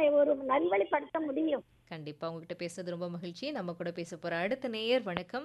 ஒரு நல்வழிப்படுத்த முடியும் கண்டிப்பா உங்ககிட்ட பேசுறது ரொம்ப மகிழ்ச்சி நம்ம கூட பேச போற அடுத்த நேயர் வணக்கம்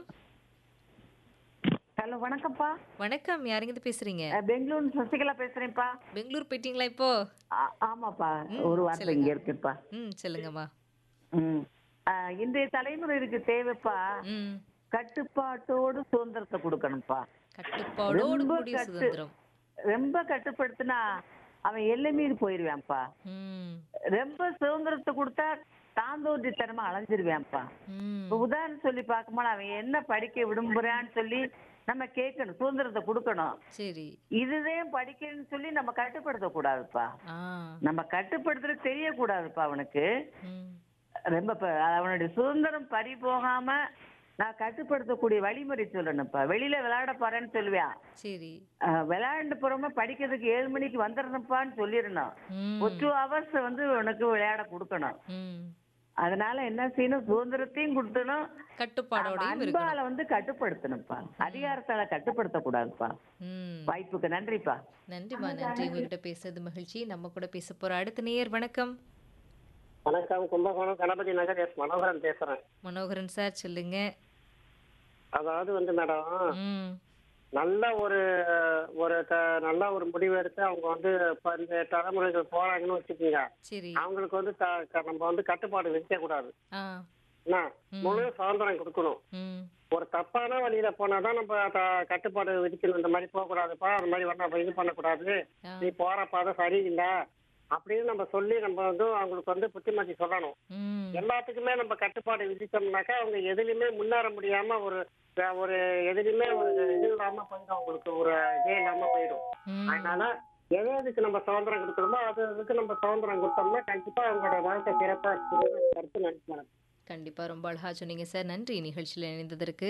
ஹலோ வணக்கம்ப்பா வணக்கம் யாருங்க இருந்து பேசுறீங்க அஹ் பெங்களூர் சசிகலா பேசுறேன்ப்பா பெங்களூர் போயிட்டீங்களா இப்போ ஆ- ஆமாப்பா ம், ஒரு வார்த்தை சொல்லுங்க. இங்க இருக்குப்பா ம் சொல்லுங்கம்மா ம் அஹ் இன்றைய தலைமுறைக்கு தேவைப்பா ம் கட்டுப்பாட்டோடு சுதந்திரத்தை கொடுக்கணும்ப்பா கட்டுப்பாடோடு ரொம்ப கூடிய கட்டு- சுதந்திரம் ரொம்ப கட்டுப்படுத்தினா அவன் எல்லை மீறி போயிருவான்ப்பா ம் ரொம்ப சுதந்திரத்தை கொடுத்தா தாந்தோன்றித்தனமா அலைஞ்சிருவான்ப்பா ம் இப்ப உதாரணம் சொல்லி பார்க்கும்போது அவன் என்ன படிக்க விரும்புறான்னு சொல்லி நம்ம கேட்கணும் சுதந்திரத்தை கொடுக்கணும் சரி இதுதான் படிக்கணும்னு சொல்லி நம்ம கட்டுப்படுத்த கூடாதுப்பா ஆ நம்ம கட்டுப்படுத்துறது தெரியக்கூடாதுப்பா அவனுக்கு ம் ரொம்ப ப- அவனுடைய சுதந்திரம் பறி போகாம நான் கட்டுப்படுத்தக்கூடிய வழிமுறை சொல்லணும்ப்பா வெளியில விளையாட போறேன்னு சொல்லுவேன் சரி அஹ் விளையாண்டு போறோமா படிக்கிறதுக்கு ஏழு மணிக்கு வந்துடணும்ப்பான்னு சொல்லிடணும் ம் ஒரு டூ ஹவர்ஸ் வந்து உனக்கு விளையாட கொடுக்கணும் ம் அதனால என்ன செய்யணும் சுதந்திரத்தையும் கொடுக்கணும் கட்டுப்பாடோடையும் இருக்கணும் அன்பால வந்து கட்டுப்படுத்தணும்ப்பா அதிகாரத்தால கட்டுப்படுத்த கூடாதுப்பா ம் வாய்ப்புக்கு நன்றிப்பா நன்றிம்மா நன்றி உங்ககிட்ட பேசுறது மகிழ்ச்சி நம்ம கூட பேச போற அடுத்த நேயர் வணக்கம் வணக்கம் கும்பகோணம் கணபதி நகர் எஸ் மனோகரன் பேசுறேன் மனோகரன் சார் சொல்லுங்க அதாவது வந்து மேடம் ம் நல்ல ஒரு ஒரு த- நல்ல ஒரு முடிவு எடுத்து அவங்க வந்து இப்ப இந்த தலைமுறைகள் போறாங்கன்னு வச்சுக்கோங்க சரி அவங்களுக்கு வந்து த- க- நம்ம வந்து கட்டுப்பாடு விதிக்க கூடாது ஆ என்ன முழு சுதந்திரம் கொடுக்கணும் ம் ஒரு தப்பான வழியில போனாதான் நம்ம த- கட்டுப்பாடு விதிக்கணும் இந்த மாதிரி போக கூடாதுப்பா அந்த மாதிரி வந்து நம்ம இது பண்ணக்கூடாது ஆ நீ போற பாதை சரியில்லை அப்படின்னு நம்ம சொல்லி நம்ம வந்து அவங்களுக்கு வந்து புத்திமதி சொல்லணும் ம் எல்லாத்துக்குமே நம்ம கட்டுப்பாடு விதிச்சோம்னாக்கா அவங்க எதுலையுமே முன்னேற முடியாம ஒரு ஒரு எதுலையுமே ஒரு இது இல்லாம போயிடும் அவங்களுக்கு ஒரு இதே இல்லாம போயிடும் ம் அதனால எது எதுக்கு நம்ம சுதந்திரம் கொடுக்கணுமோ அது அதுக்கு நம்ம சுதந்திரம் கொடுத்தோம்னா கண்டிப்பா அவங்களோட வாழ்க்கை சிறப்பா இருக்குன்னு கருத்து நினைக்கிறேன் கண்டிப்பா ரொம்ப அழகா சொன்னீங்க சார் நன்றி நிகழ்ச்சியில் இணைந்ததற்கு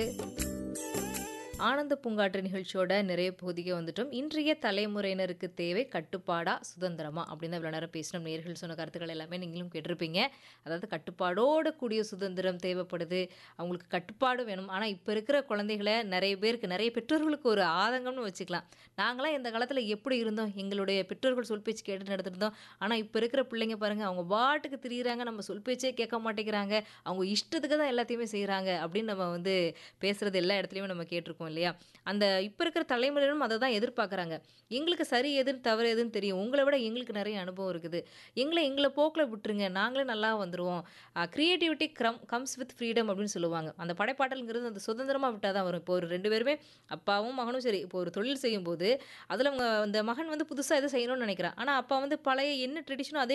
ஆனந்த பூங்காற்று நிகழ்ச்சியோட நிறைய பகுதிக்கு வந்துட்டோம் இன்றைய தலைமுறையினருக்கு தேவை கட்டுப்பாடா சுதந்திரமா அப்படின்னு இவ்வளோ நேரம் பேசணும் நேர்கள் சொன்ன கருத்துக்கள் எல்லாமே நீங்களும் கேட்டிருப்பீங்க அதாவது கட்டுப்பாடோடு கூடிய சுதந்திரம் தேவைப்படுது அவங்களுக்கு கட்டுப்பாடு வேணும் ஆனால் இப்போ இருக்கிற குழந்தைகளை நிறைய பேருக்கு நிறைய பெற்றோர்களுக்கு ஒரு ஆதங்கம்னு வச்சுக்கலாம் நாங்களாம் இந்த காலத்தில் எப்படி இருந்தோம் எங்களுடைய பெற்றோர்கள் சொல் பேச்சு கேட்டு நடத்திருந்தோம் ஆனால் இப்போ இருக்கிற பிள்ளைங்க பாருங்கள் அவங்க பாட்டுக்கு திரியிறாங்க நம்ம சொல் பேச்சே கேட்க மாட்டேங்கிறாங்க அவங்க இஷ்டத்துக்கு தான் எல்லாத்தையுமே செய்கிறாங்க அப்படின்னு நம்ம வந்து பேசுகிறது எல்லா இடத்துலையுமே நம்ம கேட்டிருக்கோம் இல்லையா அந்த இப்போ இருக்கிற தலைமுறையினரும் அதை தான் எதிர்பார்க்குறாங்க எங்களுக்கு சரி எதுன்னு தவறு எதுன்னு தெரியும் உங்களை விட எங்களுக்கு நிறைய அனுபவம் இருக்குது எங்களை எங்களை போக்கில் விட்டுருங்க நாங்களே நல்லா வந்துடுவோம் க்ரியேட்டிவிட்டி க்ரம் கம்ஸ் வித் ஃப்ரீடம் அப்படின்னு சொல்லுவாங்க அந்த படைப்பாட்டல்ங்கிறது அந்த சுதந்திரமாக விட்டால் தான் வரும் இப்போ ஒரு ரெண்டு பேருமே அப்பாவும் மகனும் சரி இப்போ ஒரு தொழில் செய்யும்போது அதில் அவங்க அந்த மகன் வந்து புதுசாக எதை செய்யணும்னு நினைக்கிறான் ஆனால் அப்பா வந்து பழைய என்ன ட்ரெடிஷனோ அதே